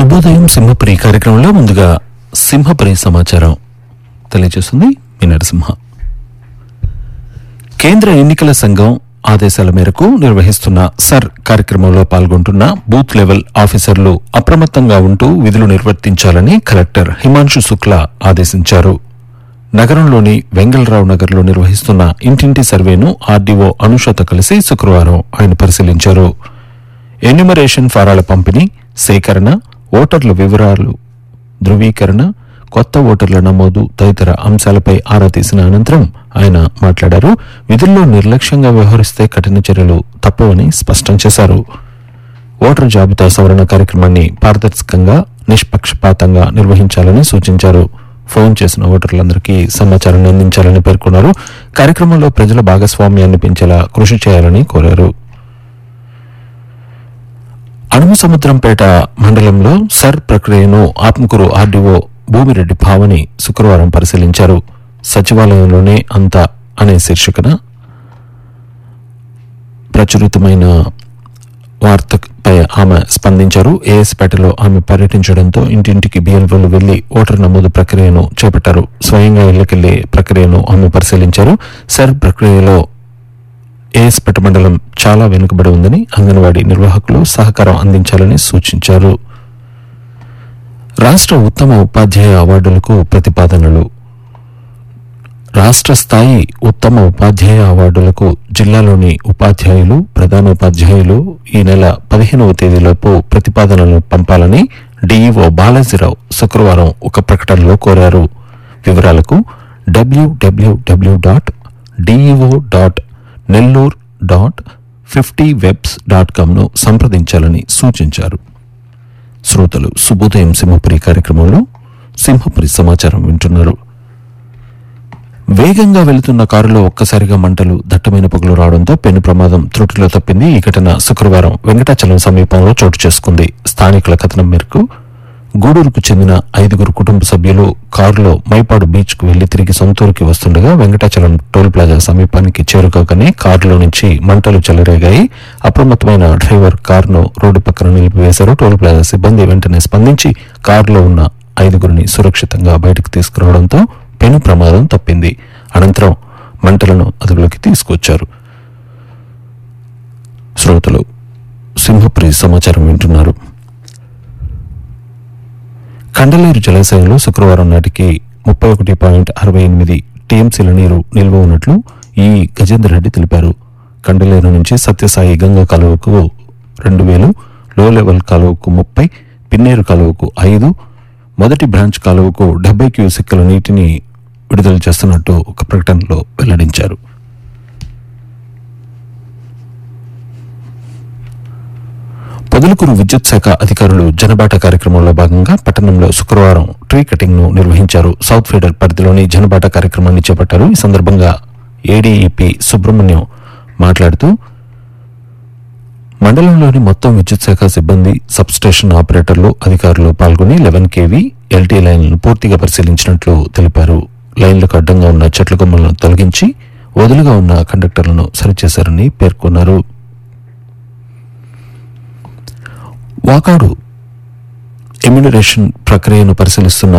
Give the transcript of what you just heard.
శుభోదయం సింహపురి కార్యక్రమంలో ముందుగా సింహపురి సమాచారం తెలియజేస్తుంది మీ నరసింహ కేంద్ర ఎన్నికల సంఘం ఆదేశాల మేరకు నిర్వహిస్తున్న సర్ కార్యక్రమంలో పాల్గొంటున్న బూత్ లెవెల్ ఆఫీసర్లు అప్రమత్తంగా ఉంటూ విధులు నిర్వర్తించాలని కలెక్టర్ హిమాంశు శుక్లా ఆదేశించారు నగరంలోని వెంగళరావు నగర్లో నిర్వహిస్తున్న ఇంటింటి సర్వేను ఆర్డీఓ అనుషతో కలిసి శుక్రవారం ఆయన పరిశీలించారు ఎన్యుమరేషన్ ఫారాల పంపిణీ సేకరణ ఓటర్ల వివరాలు ధృవీకరణ కొత్త ఓటర్ల నమోదు తదితర అంశాలపై ఆరా తీసిన అనంతరం ఆయన మాట్లాడారు విధుల్లో నిర్లక్ష్యంగా వ్యవహరిస్తే కఠిన చర్యలు తప్పవని స్పష్టం చేశారు ఓటర్ జాబితా సవరణ కార్యక్రమాన్ని పారదర్శకంగా నిష్పక్షపాతంగా నిర్వహించాలని సూచించారు ఫోన్ చేసిన ఓటర్లందరికీ సమాచారాన్ని అందించాలని పేర్కొన్నారు కార్యక్రమంలో ప్రజల భాగస్వామ్యాన్ని పెంచేలా కృషి చేయాలని కోరారు అణుము సముద్రంపేట మండలంలో సర్ ప్రక్రియను ఆత్మకూరు ఆర్డీఓ భూమిరెడ్డి భావని శుక్రవారం పరిశీలించారు సచివాలయంలోనే అంత అనే శీర్షికన ప్రచురితమైన వార్తపై ఆమె స్పందించారు ఏఎస్పేటలో ఆమె పర్యటించడంతో ఇంటింటికి బిఎల్ఓలు వెళ్లి ఓటర్ నమోదు ప్రక్రియను చేపట్టారు స్వయంగా ఇళ్లకెళ్లే ప్రక్రియను ఆమె పరిశీలించారు సర్ ప్రక్రియలో ఏఎస్పేట మండలం చాలా వెనుకబడి ఉందని అంగన్వాడీ నిర్వాహకులు సహకారం అందించాలని సూచించారు రాష్ట్ర ఉత్తమ ఉపాధ్యాయ అవార్డులకు ప్రతిపాదనలు రాష్ట్ర స్థాయి ఉత్తమ ఉపాధ్యాయ అవార్డులకు జిల్లాలోని ఉపాధ్యాయులు ప్రధానోపాధ్యాయులు ఈ నెల పదిహేనవ తేదీలోపు ప్రతిపాదనలు పంపాలని డీఈఓ బాలాజీరావు శుక్రవారం ఒక ప్రకటనలో కోరారు వివరాలకు W W W dot DEO dot Nellore dot fifty webs dot కామ్ను సంప్రదించాలని సూచించారు శ్రోతలు శుభోదయం సింహపురి కార్యక్రమంలో సింహపురి సమాచారం వింటున్నారు వేగంగా వెళుతున్న కారులో ఒక్కసారిగా మంటలు దట్టమైన పొగలు రావడంతో పెను ప్రమాదం త్రుటిలో తప్పింది ఈ ఘటన శుక్రవారం వెంకటాచలం సమీపంలో చోటు చేసుకుంది స్థానికుల కథనం మేరకు గూడూరుకు చెందిన ఐదుగురు కుటుంబ సభ్యులు కారులో మైపాడు బీచ్ కు వెళ్లి తిరిగి సొంతూరుకి వస్తుండగా వెంకటాచలం టోల్ ప్లాజా సమీపానికి చేరుకోగానే కారులో నుంచి మంటలు చెలరేగాయి అప్రమత్తమైన డ్రైవర్ కారును రోడ్డు పక్కన నిలిపివేశారు టోల్ ప్లాజా సిబ్బంది వెంటనే స్పందించి కారులో ఉన్న ఐదుగురిని సురక్షితంగా బయటకు తీసుకురావడంతో పెను ప్రమాదం తప్పింది అనంతరం మంటలను అదుపులోకి తీసుకొచ్చారు శ్రోతలు సింహపురి సమాచారం వింటున్నారు కండలేరు జలాశయంలో శుక్రవారం నాటికి ముప్పై ఒకటి పాయింట్ అరవై ఎనిమిది టీఎంసీల నీరు నిల్వ ఉన్నట్లు ఈ గజేందర్ రెడ్డి తెలిపారు కండలేరు నుంచి సత్యసాయి గంగా కాలువకు రెండు వేలు లో లెవెల్ కాలువకు ముప్పై పిన్నేరు కాలువకు ఐదు మొదటి బ్రాంచ్ కాలువకు డెబ్బై క్యూసెక్కుల నీటిని విడుదల చేస్తున్నట్టు ఒక ప్రకటనలో వెల్లడించారు పొదలకూరు విద్యుత్ శాఖ అధికారులు జనబాట కార్యక్రమంలో భాగంగా పట్టణంలో శుక్రవారం ట్రీ కటింగ్ ను నిర్వహించారు సౌత్ ఫీడర్ పరిధిలోని జనబాట కార్యక్రమాన్ని చేపట్టారు ఈ సందర్భంగా ఏడీఈపీ సుబ్రహ్మణ్యం మాట్లాడుతూ మండలంలోని మొత్తం విద్యుత్ శాఖ సిబ్బంది సబ్ స్టేషన్ ఆపరేటర్లు అధికారులు పాల్గొని లెవెన్ కేవీ ఎల్టీ లైన్లను పూర్తిగా పరిశీలించినట్లు తెలిపారు లైన్లకు అడ్డంగా ఉన్న చెట్ల కొమ్మలను తొలగించి వదులుగా ఉన్న కండక్టర్లను సరిచేశారని పేర్కొన్నారు వాకాడు ఎమ్యూనరేషన్ ప్రక్రియను పరిశీలిస్తున్న